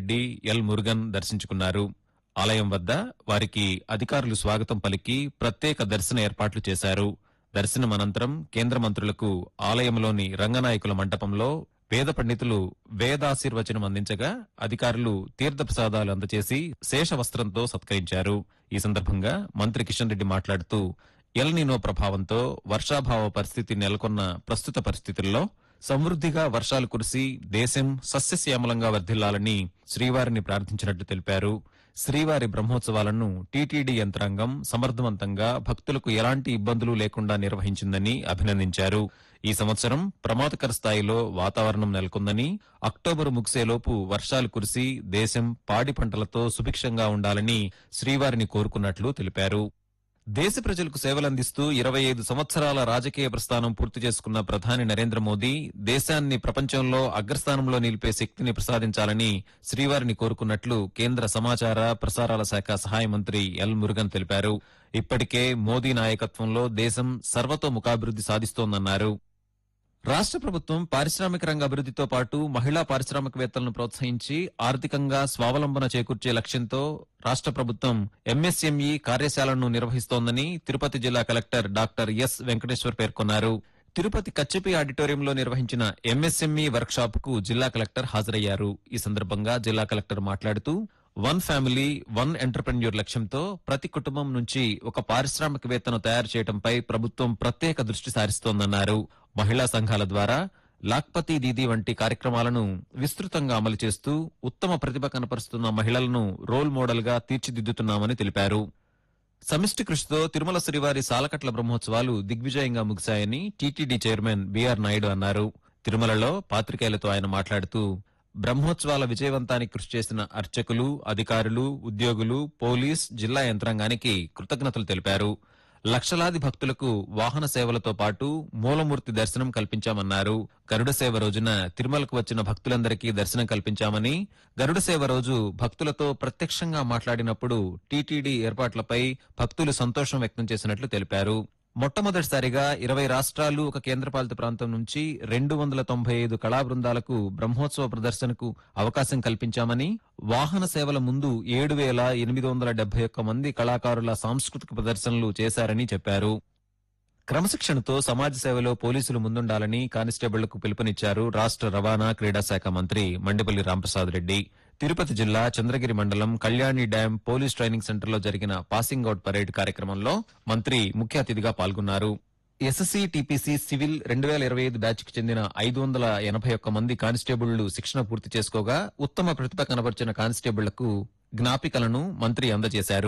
Reddy L Murugan దర్శించుకున్నారు ఆలయం వద్ద వారికి అధికారులు స్వాగతం పలికి ప్రత్యేక దర్శన ఏర్పాట్లు చేశారు దర్శనం అనంతరం కేంద్ర మంత్రులకు ఆలయంలోని రంగనాయకుల మంటపంలో వేద పండితులు వేదాశీర్వచనం అందించగా అధికారులు తీర్థప్రసాదాలు అందజేసి శేష వస్త్రంతో సత్కరించారు ఈ సందర్భంగా మంత్రి కిషన్ రెడ్డి మాట్లాడుతూ ఎల్నినో ప్రభావంతో వర్షాభావ పరిస్థితి నెలకొన్న ప్రస్తుత పరిస్థితుల్లో సమృద్దిగా వర్షాలు కురిసి దేశం సస్యశ్యామలంగా వర్ధిల్లాలని శ్రీవారిని ప్రార్థించినట్టు తెలిపారు శ్రీవారి బ్రహ్మోత్సవాలను టీటీడీ యంత్రాంగం సమర్థవంతంగా భక్తులకు ఎలాంటి ఇబ్బందులు లేకుండా నిర్వహించిందని అభినందించారు ఈ సంవత్సరం ప్రమాదకర స్థాయిలో వాతావరణం నెలకొందని అక్టోబరు ముగిసేలోపు వర్షాలు కురిసి దేశం పాడి పంటలతో సుభిక్షంగా ఉండాలని శ్రీవారిని కోరుకున్నట్లు తెలిపారు దేశ ప్రజలకు సేవలందిస్తూ ఇరవై ఐదు సంవత్సరాల రాజకీయ ప్రస్థానం పూర్తి చేసుకున్న ప్రధాని నరేంద్ర మోదీ దేశాన్ని ప్రపంచంలో అగ్రస్థానంలో నిలిపే శక్తిని ప్రసాదించాలని శ్రీవారిని కోరుకున్నట్లు కేంద్ర సమాచార ప్రసారాల శాఖ సహాయ మంత్రి ఎల్ మురుగన్ తెలిపారు ఇప్పటికే మోదీ నాయకత్వంలో దేశం సర్వతోముఖాభివృద్ది సాధిస్తోందన్నారు రాష్ట్ర ప్రభుత్వం పారిశ్రామిక రంగ అభివృద్దితో పాటు మహిళా పారిశ్రామికవేత్తలను ప్రోత్సహించి ఆర్థికంగా స్వావలంబన చేకూర్చే లక్ష్యంతో రాష్ట్ర ప్రభుత్వం ఎంఎస్ఎంఈ కార్యశాలను నిర్వహిస్తోందని తిరుపతి జిల్లా కలెక్టర్ డాక్టర్ ఎస్ వెంకటేశ్వర్ పేర్కొన్నారు తిరుపతి కచ్చపి ఆడిటోరియంలో నిర్వహించిన ఎంఎస్ఎంఈ వర్క్ షాప్ కు జిల్లా కలెక్టర్ హాజరయ్యారు ఈ సందర్భంగా జిల్లా కలెక్టర్ మాట్లాడుతూ వన్ ఫ్యామిలీ వన్ ఎంటర్ప్రెన్యూర్ లక్ష్యంతో ప్రతి కుటుంబం నుంచి ఒక పారిశ్రామికవేత్తను తయారు చేయడంపై ప్రభుత్వం ప్రత్యేక దృష్టి సారిస్తోందన్నారు మహిళా సంఘాల ద్వారా లాక్పతి దీదీ వంటి కార్యక్రమాలను విస్తృతంగా అమలు చేస్తూ ఉత్తమ ప్రతిభ కనపరుస్తున్న మహిళలను రోల్ మోడల్ గా తీర్చిదిద్దుతున్నామని తెలిపారు సమిష్టి కృషితో తిరుమల శ్రీవారి సాలకట్ల బ్రహ్మోత్సవాలు దిగ్విజయంగా ముగిశాయని టీటీడీ చైర్మన్ బీఆర్ నాయుడు అన్నారు తిరుమలలో పాత్రికేయులతో ఆయన మాట్లాడుతూ బ్రహ్మోత్సవాల విజయవంతానికి కృషి చేసిన అర్చకులు అధికారులు ఉద్యోగులు పోలీస్ జిల్లా యంత్రాంగానికి కృతజ్ఞతలు తెలిపారు లక్షలాది భక్తులకు వాహన సేవలతో పాటు మూలమూర్తి దర్శనం కల్పించామన్నారు గరుడ సేవ రోజున తిరుమలకు వచ్చిన భక్తులందరికీ దర్శనం కల్పించామని గరుడ సేవ రోజు భక్తులతో ప్రత్యక్షంగా మాట్లాడినప్పుడు టీటీడీ ఏర్పాట్లపై భక్తులు సంతోషం వ్యక్తం చేసినట్లు తెలిపారు మొట్టమొదటిసారిగా ఇరవై రాష్ట్రాలు ఒక కేంద్రపాలిత ప్రాంతం నుంచి రెండు వందల తొంభై ఐదు కళా బృందాలకు బ్రహ్మోత్సవ ప్రదర్శనకు అవకాశం కల్పించామని వాహన సేవల ముందు ఏడు వేల ఎనిమిది వందల డెబ్బై ఒక్క మంది కళాకారుల సాంస్కృతిక ప్రదర్శనలు చేశారని చెప్పారు క్రమశిక్షణతో సమాజ సేవలో పోలీసులు ముందుండాలని కానిస్టేబుళ్లకు పిలుపునిచ్చారు రాష్ట్ర రవాణా క్రీడా శాఖ మంత్రి మండిపల్లి రాంప్రసాద్ రెడ్డి తిరుపతి జిల్లా చంద్రగిరి మండలం కళ్యాణి డ్యాం పోలీస్ ట్రైనింగ్ సెంటర్లో జరిగిన పాసింగ్ అవుట్ పరేడ్ కార్యక్రమంలో మంత్రి ముఖ్య అతిథిగా పాల్గొన్నారు ఎస్ఎస్సీ టీపీసీ సివిల్ రెండు వేల ఇరవై ఐదు బ్యాచ్ కి చెందిన ఐదు వందల ఎనభై ఒక్క మంది కానిస్టేబుళ్లు శిక్షణ పూర్తి చేసుకోగా ఉత్తమ ప్రతిభ కనబర్చిన కానిస్టేబుళ్లకు జ్ఞాపికలను మంత్రి అందజేశారు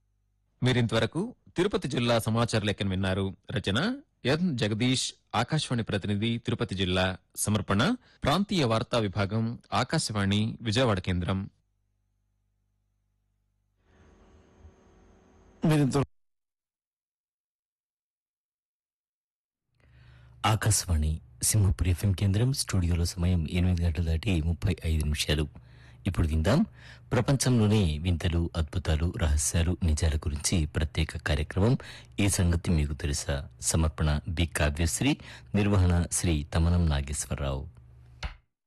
మీరింతవరకు తిరుపతి జిల్లా సమాచార లేఖను విన్నారు రచన ఎన్ జగదీష్ ఆకాశవాణి ప్రతినిధి తిరుపతి జిల్లా సమర్పణ ప్రాంతీయ వార్తా విభాగం ఆకాశవాణి విజయవాడ కేంద్రం మీరింత ఆకాశవాణి సింహపురి ఎఫ్ఎం కేంద్రం స్టూడియోలో సమయం ఎనిమిది గంటల దాటి ముప్పై ఐదు నిమిషాలు ఇప్పుడు విందాం ప్రపంచంలోనే వింతలు అద్భుతాలు రహస్యాలు నిజాల గురించి ప్రత్యేక కార్యక్రమం ఈ సంగతి మీకు తెలుసా సమర్పణ బి కావ్యశ్రీ నిర్వహణ శ్రీ తమనం నాగేశ్వరరావు